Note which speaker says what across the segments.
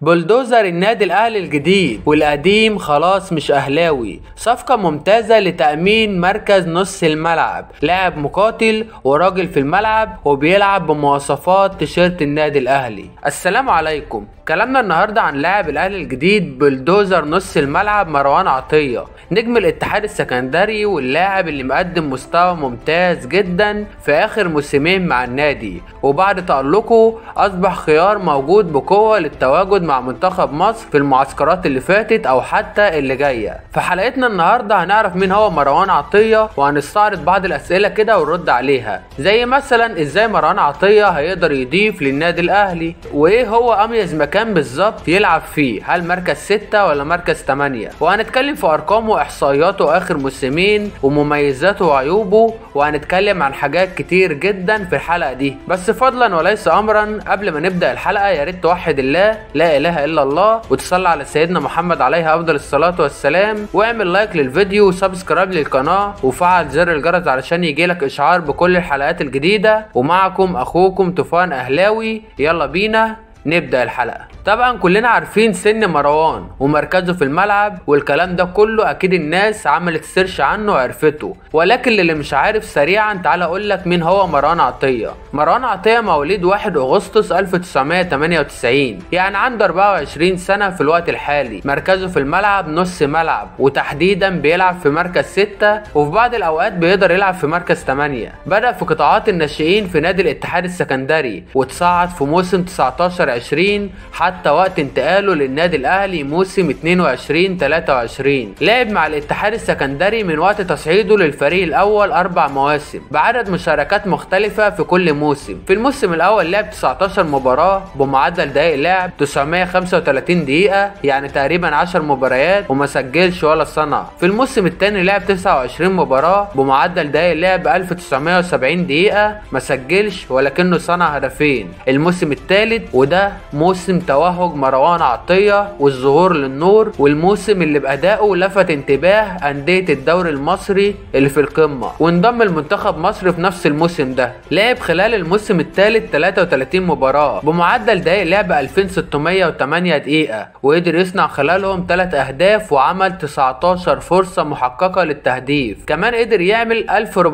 Speaker 1: بلدوزر النادي الاهلي الجديد والقديم خلاص مش اهلاوي صفقة ممتازة لتأمين مركز نص الملعب لاعب مقاتل وراجل في الملعب وبيلعب بمواصفات تيشيرت النادي الاهلي السلام عليكم كلامنا النهارده عن لاعب الاهلي الجديد بلدوزر نص الملعب مروان عطيه نجم الاتحاد السكندري واللاعب اللي مقدم مستوى ممتاز جدا في اخر موسمين مع النادي وبعد تألقه اصبح خيار موجود بقوه للتواجد مع منتخب مصر في المعسكرات اللي فاتت او حتى اللي جايه في حلقتنا النهارده هنعرف مين هو مروان عطيه وهنستعرض بعض الاسئله كده ونرد عليها زي مثلا ازاي مروان عطيه هيقدر يضيف للنادي الاهلي وايه هو اميز مكان بالظبط يلعب فيه هل مركز ستة ولا مركز تمانية وهنتكلم في ارقامه واحصائياته اخر موسمين ومميزاته وعيوبه وهنتكلم عن حاجات كتير جدا في الحلقه دي بس فضلا وليس امرا قبل ما نبدا الحلقه يا ريت توحد الله لا اله الا الله وتصلي على سيدنا محمد عليه افضل الصلاه والسلام واعمل لايك للفيديو وسبسكرايب للقناه وفعل زر الجرس علشان يجيلك اشعار بكل الحلقات الجديده ومعكم اخوكم طوفان اهلاوي يلا بينا نبدا الحلقه طبعا كلنا عارفين سن مروان ومركزه في الملعب والكلام ده كله اكيد الناس عملت سيرش عنه وعرفته ولكن اللي مش عارف سريعا تعال اقول لك مين هو مروان عطيه مروان عطيه مواليد 1 اغسطس 1998 يعني عنده 24 سنه في الوقت الحالي مركزه في الملعب نص ملعب وتحديدا بيلعب في مركز 6 وفي بعض الاوقات بيقدر يلعب في مركز 8 بدا في قطاعات الناشئين في نادي الاتحاد السكندري وتصعد في موسم 19 20 حتى وقت انتقاله للنادي الاهلي موسم 22 23 لعب مع الاتحاد السكندري من وقت تصعيده للفريق الاول اربع مواسم بعدد مشاركات مختلفة في كل موسم في الموسم الاول لعب 19 مباراة بمعدل دقائق لعب 935 دقيقة يعني تقريبا 10 مباريات وما سجلش ولا صنع في الموسم الثاني لعب 29 مباراة بمعدل دقائق لعب 1970 دقيقة ما سجلش ولكنه صنع هدفين الموسم الثالث وده موسم توهج مروان عطية والظهور للنور والموسم اللي بأدائه لفت انتباه أندية الدوري المصري اللي في القمة وانضم لمنتخب مصر في نفس الموسم ده لعب خلال الموسم الثالث 33 مباراة بمعدل دقائق لعب 2608 دقيقة وقدر يصنع خلالهم 3 أهداف وعمل 19 فرصة محققة للتهديف كمان قدر يعمل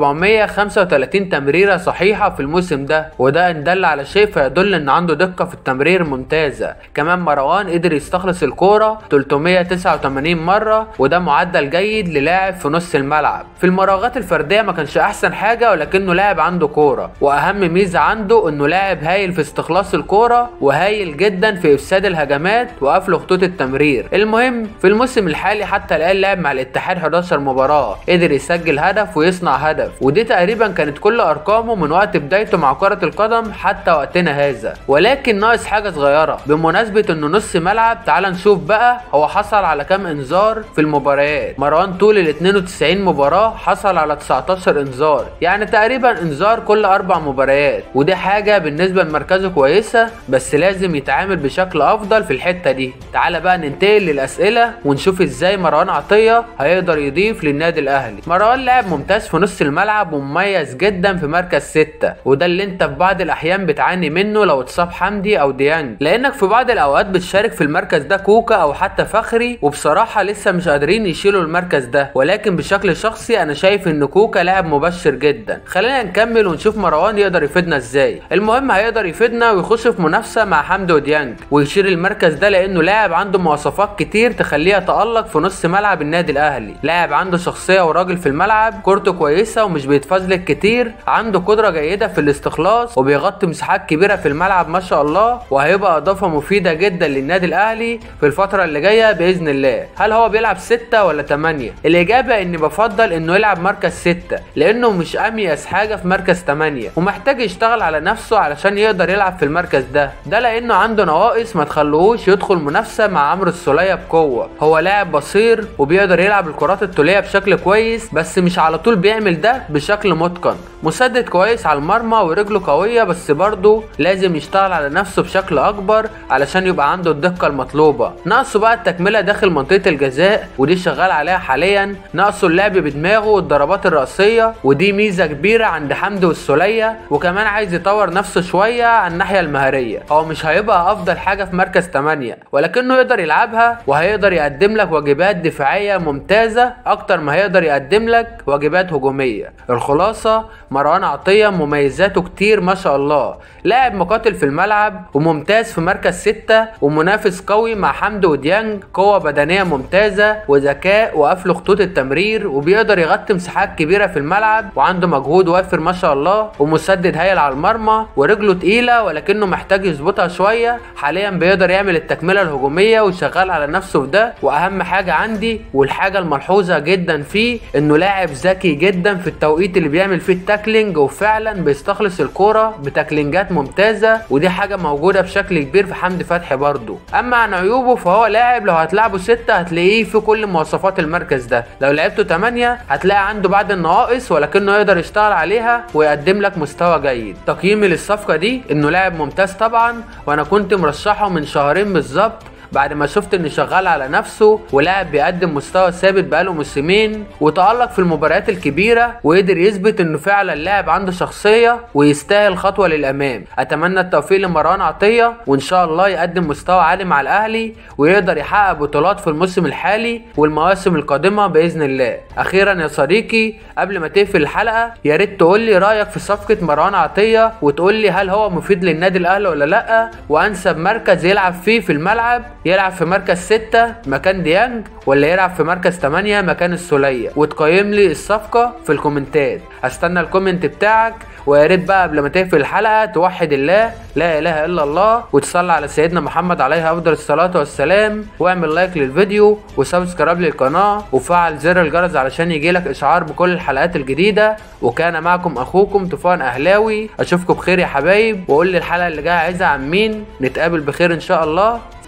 Speaker 1: 1435 تمريرة صحيحة في الموسم ده وده ان دل على شيء فيدل ان عنده دقة في التمرير ممتازة كمان مروان قدر يستخلص الكورة 389 مرة وده معدل جيد للاعب في نص الملعب في المراوغات الفردية ما كانش احسن حاجة ولكنه لاعب عنده كورة واهم ميزة عنده انه لاعب هايل في استخلاص الكورة وهايل جدا في افساد الهجمات وقفل خطوط التمرير المهم في الموسم الحالي حتى الان لعب مع الاتحاد 11 مباراة قدر يسجل هدف ويصنع هدف ودي تقريبا كانت كل ارقامه من وقت بدايته مع كرة القدم حتى وقتنا هذا ولكن ناقص حاجة صغيرة بمناسبة انه نص ملعب تعال نشوف بقى هو حصل على كام انذار في المباريات مروان طول ال 92 مباراة حصل على 19 انذار يعني تقريبا انذار كل اربع مباريات ودي حاجة بالنسبة لمركزه كويسة بس لازم يتعامل بشكل افضل في الحتة دي تعال بقى ننتقل للاسئلة ونشوف ازاي مروان عطية هيقدر يضيف للنادي الاهلي مروان لاعب ممتاز في نص الملعب ومميز جدا في مركز 6 وده اللي انت في بعض الاحيان بتعاني منه لو اتصاب حمدي او ديانج لانك في بعض الاوقات بتشارك في المركز ده كوكا او حتى فخري وبصراحة لسه مش قادرين يشيلوا المركز ده ولكن بشكل شخصي انا شايف ان كوكا لاعب مبشر جدا خلينا نكمل ونشوف مروان يقدر يفيدنا ازاي المهم هيقدر يفيدنا ويخش في منافسة مع حمدي وديانج ويشيل المركز ده لانه لاعب عنده مواصفات كتير تخليه يتألق في نص ملعب النادي الاهلي لاعب عنده شخصية وراجل في الملعب كورته كويسة ومش بيتفزلك كتير عنده قدرة جيدة في الاستخلاص وبيغطي مساحات كبيرة في الملعب ما شاء الله وهيبقى اضافة مفيدة جدا للنادي الاهلي في الفترة اللي جاية باذن الله هل هو بيلعب ستة ولا تمانية الاجابة اني بفضل انه يلعب مركز ستة لانه مش اميز حاجة في مركز تمانية ومحتاج يشتغل على نفسه علشان يقدر يلعب في المركز ده ده لانه عنده نواقص ما تخلوهوش يدخل منافسة مع عمرو السولية بقوة هو لاعب بصير وبيقدر يلعب الكرات الطولية بشكل كويس بس مش على طول بيعمل ده بشكل متقن مسدد كويس على المرمى ورجله قوية بس برضه لازم يشتغل على نفسه بشكل اكبر علشان يبقى عنده الدقه المطلوبه ناقصه بقى التكمله داخل منطقه الجزاء ودي شغال عليها حاليا ناقصه اللعب بدماغه والضربات الرأسية ودي ميزة كبيرة عند حمدي والسولية وكمان عايز يطور نفسه شوية عن الناحية المهرية هو مش هيبقى أفضل حاجة في مركز 8 ولكنه يقدر يلعبها وهيقدر يقدم لك واجبات دفاعية ممتازة أكتر ما هيقدر يقدم لك واجبات هجومية الخلاصة مروان عطية مميزاته كتير ما شاء الله لاعب مقاتل في الملعب وممتاز في مركز 6 ومنافس قوي مع حمدي وديانج قوة بدنية ممتازة وذكاء وقفل خطوط التمرير وبيقدر يغطي مساحات كبيرة في الملعب وعنده مجهود وافر ما شاء الله ومسدد هايل على المرمى ورجله تقيلة ولكنه محتاج يظبطها شوية حاليا بيقدر يعمل التكملة الهجومية وشغال على نفسه في ده واهم حاجة عندي والحاجة الملحوظة جدا فيه انه لاعب ذكي جدا في التوقيت اللي بيعمل فيه التاكلينج وفعلا بيستخلص الكورة بتاكلينجات ممتازة ودي حاجة موجودة بشكل كبير في حمدي فتحي برضه اما عن عيوبه فهو لاعب لو هتلعبه ستة هتلاقيه في كل مواصفات المركز ده لو لعبته 8 هتلاقي عنده بعض النواقص ولكنه يقدر يشتغل عليها ويقدم لك مستوى جيد تقييمي للصفقة دي انه لاعب ممتاز طبعا وانا كنت مرشحه من شهرين بالظبط بعد ما شفت انه شغال على نفسه ولاعب بيقدم مستوى ثابت بقاله موسمين وتألق في المباريات الكبيرة وقدر يثبت انه فعلا لاعب عنده شخصية ويستاهل خطوة للأمام أتمنى التوفيق لمروان عطية وإن شاء الله يقدم مستوى عالي مع الأهلي ويقدر يحقق بطولات في الموسم الحالي والمواسم القادمة بإذن الله أخيرا يا صديقي قبل ما تقفل الحلقة يا ريت تقول لي رأيك في صفقة مروان عطية وتقول لي هل هو مفيد للنادي الأهلي ولا لأ وأنسب مركز يلعب فيه في الملعب يلعب في مركز ستة مكان ديانج ولا يلعب في مركز 8 مكان السولية وتقيم لي الصفقة في الكومنتات هستنى الكومنت بتاعك ويا ريت بقى قبل ما تقفل الحلقة توحد الله لا اله الا الله وتصلي على سيدنا محمد عليه افضل الصلاة والسلام واعمل لايك للفيديو وسبسكرايب للقناة وفعل زر الجرس علشان يجيلك اشعار بكل الحلقات الجديدة وكان معكم اخوكم طوفان اهلاوي اشوفكم بخير يا حبايب وقول لي الحلقة اللي جاية عايزها عن مين نتقابل بخير ان شاء الله